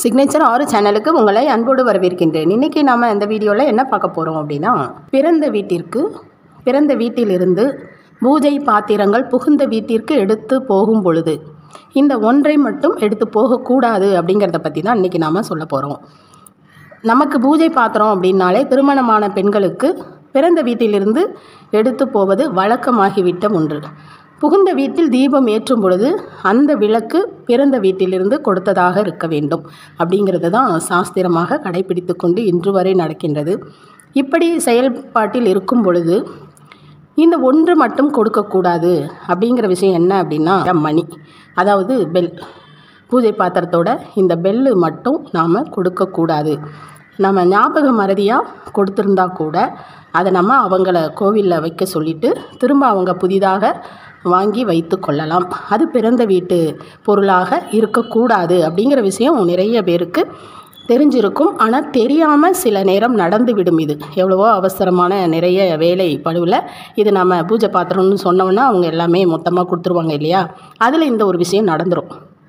signature ஆறு சேனலுக்கு உங்களை அன்போடு வரவேற்கின்றேன் இன்றைக்கி நாம் இந்த வீடியோவில் என்ன பார்க்க போகிறோம் அப்படின்னா பிறந்த வீட்டிற்கு பிறந்த வீட்டிலிருந்து பூஜை பாத்திரங்கள் புகுந்த வீட்டிற்கு எடுத்து போகும் பொழுது இந்த ஒன்றை மட்டும் எடுத்து போகக்கூடாது அப்படிங்கிறத பற்றி தான் இன்றைக்கி நாம் சொல்ல போகிறோம் நமக்கு பூஜை பாத்திரம் அப்படின்னாலே திருமணமான பெண்களுக்கு பிறந்த வீட்டிலிருந்து எடுத்து போவது வழக்கமாகிவிட்ட ஒன்று புகுந்த வீட்டில் தீபம் ஏற்றும் பொழுது அந்த விளக்கு பிறந்த வீட்டிலிருந்து கொடுத்ததாக இருக்க வேண்டும் அப்படிங்கிறது தான் சாஸ்திரமாக கடைபிடித்து கொண்டு இன்று வரை நடக்கின்றது இப்படி செயல்பாட்டில் இருக்கும் பொழுது இந்த ஒன்று மட்டும் கொடுக்கக்கூடாது அப்படிங்கிற விஷயம் என்ன அப்படின்னா மணி அதாவது பெல் பூஜை பாத்திரத்தோட இந்த பெல்லு மட்டும் நாம் கொடுக்கக்கூடாது நம்ம ஞாபக மறதியாக கொடுத்துருந்தா கூட அதை நம்ம அவங்கள கோவிலில் வைக்க சொல்லிவிட்டு திரும்ப அவங்க புதிதாக வாங்கி வைத்து கொள்ளலாம் அது பிறந்த வீட்டு பொருளாக இருக்கக்கூடாது அப்படிங்கிற விஷயம் நிறைய பேருக்கு தெரிஞ்சிருக்கும் ஆனால் தெரியாமல் சில நேரம் நடந்து விடும் இது எவ்வளவோ அவசரமான நிறைய வேலை பழுவில் இது நம்ம பூஜை பாத்திரம்னு சொன்னோன்னா அவங்க எல்லாமே மொத்தமாக கொடுத்துருவாங்க இல்லையா அதில் இந்த ஒரு விஷயம் நடந்துடும்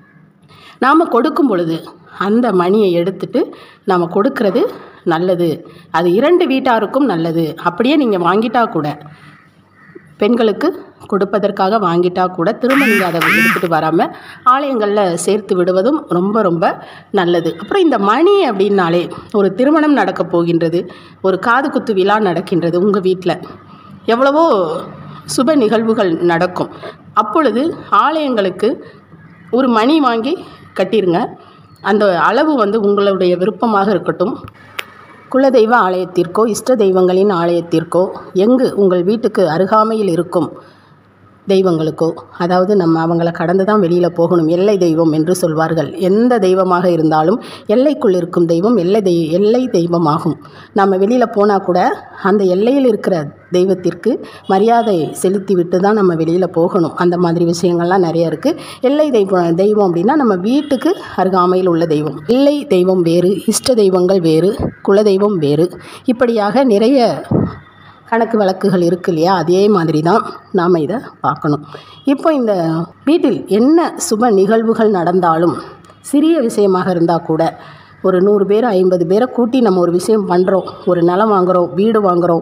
நாம் கொடுக்கும் பொழுது அந்த மணியை எடுத்துட்டு நாம் கொடுக்கறது நல்லது அது இரண்டு வீட்டாருக்கும் நல்லது அப்படியே நீங்கள் வாங்கிட்டா கூட பெண்களுக்கு கொடுப்பதற்காக வாங்கிட்டா கூட திரும்ப நீங்கள் அதை எடுத்துகிட்டு வராமல் ஆலயங்களில் சேர்த்து விடுவதும் ரொம்ப ரொம்ப நல்லது அப்புறம் இந்த மணி அப்படின்னாலே ஒரு திருமணம் நடக்க போகின்றது ஒரு காது குத்து விழா நடக்கின்றது உங்கள் வீட்டில் எவ்வளவோ சுப நிகழ்வுகள் நடக்கும் அப்பொழுது ஆலயங்களுக்கு ஒரு மணி வாங்கி கட்டிருங்க அந்த அளவு வந்து உங்களுடைய விருப்பமாக இருக்கட்டும் குலதெய்வ ஆலயத்திற்கோ இஷ்ட தெய்வங்களின் ஆலயத்திற்கோ எங்கு உங்கள் வீட்டுக்கு அருகாமையில் இருக்கும் தெய்வங்களுக்கோ அதாவது நம்ம அவங்கள கடந்து தான் வெளியில் போகணும் எல்லை தெய்வம் என்று சொல்வார்கள் எந்த தெய்வமாக இருந்தாலும் எல்லைக்குள் இருக்கும் தெய்வம் எல்லை தெய் எல்லை தெய்வமாகும் நம்ம வெளியில் போனால் கூட அந்த எல்லையில் இருக்கிற தெய்வத்திற்கு மரியாதை செலுத்தி விட்டு தான் நம்ம வெளியில் போகணும் அந்த மாதிரி விஷயங்கள்லாம் நிறைய இருக்குது எல்லை தெய்வம் தெய்வம் அப்படின்னா நம்ம வீட்டுக்கு அருகாமையில் உள்ள தெய்வம் எல்லை தெய்வம் வேறு இஷ்ட தெய்வங்கள் வேறு குலதெய்வம் வேறு இப்படியாக நிறைய கணக்கு வழக்குகள் இருக்கு இல்லையா அதே மாதிரி தான் நாம் இதை பார்க்கணும் இப்போ இந்த வீட்டில் என்ன சுப நிகழ்வுகள் நடந்தாலும் சிறிய விஷயமாக இருந்தால் கூட ஒரு நூறு பேர் ஐம்பது பேரை கூட்டி நம்ம ஒரு விஷயம் பண்ணுறோம் ஒரு நிலம் வாங்குகிறோம் வீடு வாங்குகிறோம்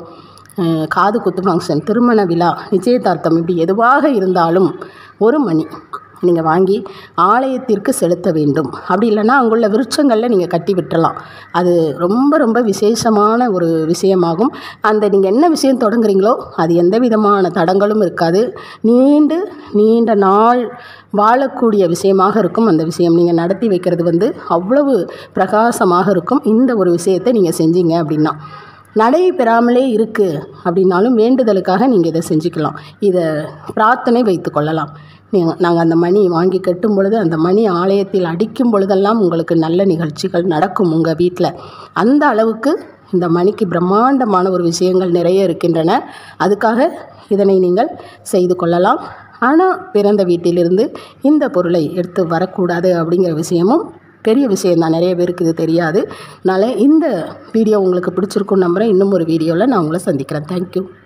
காது குத்து ஃபங்க்ஷன் திருமண விழா நிச்சயதார்த்தம் இப்படி எதுவாக இருந்தாலும் ஒரு மணி நீங்கள் வாங்கி ஆலயத்திற்கு செலுத்த வேண்டும் அப்படி இல்லைன்னா அங்குள்ள விருட்சங்களில் நீங்கள் கட்டி விட்டுறலாம் அது ரொம்ப ரொம்ப விசேஷமான ஒரு விஷயமாகும் அந்த நீங்கள் என்ன விஷயம் தொடங்குறீங்களோ அது எந்த விதமான தடங்களும் இருக்காது நீண்டு நீண்ட நாள் வாழக்கூடிய விஷயமாக இருக்கும் அந்த விஷயம் நீங்கள் நடத்தி வைக்கிறது வந்து அவ்வளவு பிரகாசமாக இருக்கும் இந்த ஒரு விஷயத்தை நீங்கள் செஞ்சீங்க அப்படின்னா நடைபெறாமலே இருக்குது அப்படின்னாலும் வேண்டுதலுக்காக நீங்கள் இதை செஞ்சுக்கலாம் இதை பிரார்த்தனை வைத்து கொள்ளலாம் நீங்கள் நாங்கள் அந்த மணி வாங்கி கட்டும் பொழுது அந்த மணி ஆலயத்தில் அடிக்கும் பொழுதெல்லாம் உங்களுக்கு நல்ல நிகழ்ச்சிகள் நடக்கும் உங்கள் வீட்டில் அந்த அளவுக்கு இந்த மணிக்கு பிரம்மாண்டமான ஒரு விஷயங்கள் நிறைய இருக்கின்றன அதுக்காக இதனை நீங்கள் செய்து கொள்ளலாம் ஆனால் பிறந்த வீட்டிலிருந்து இந்த பொருளை எடுத்து வரக்கூடாது அப்படிங்கிற விஷயமும் பெரிய விஷயந்தான் நிறைய பேருக்கு இது தெரியாது அதனால் இந்த வீடியோ உங்களுக்கு பிடிச்சிருக்குன்னு நம்புகிறேன் இன்னும் ஒரு வீடியோவில் நான் உங்களை சந்திக்கிறேன் தேங்க்யூ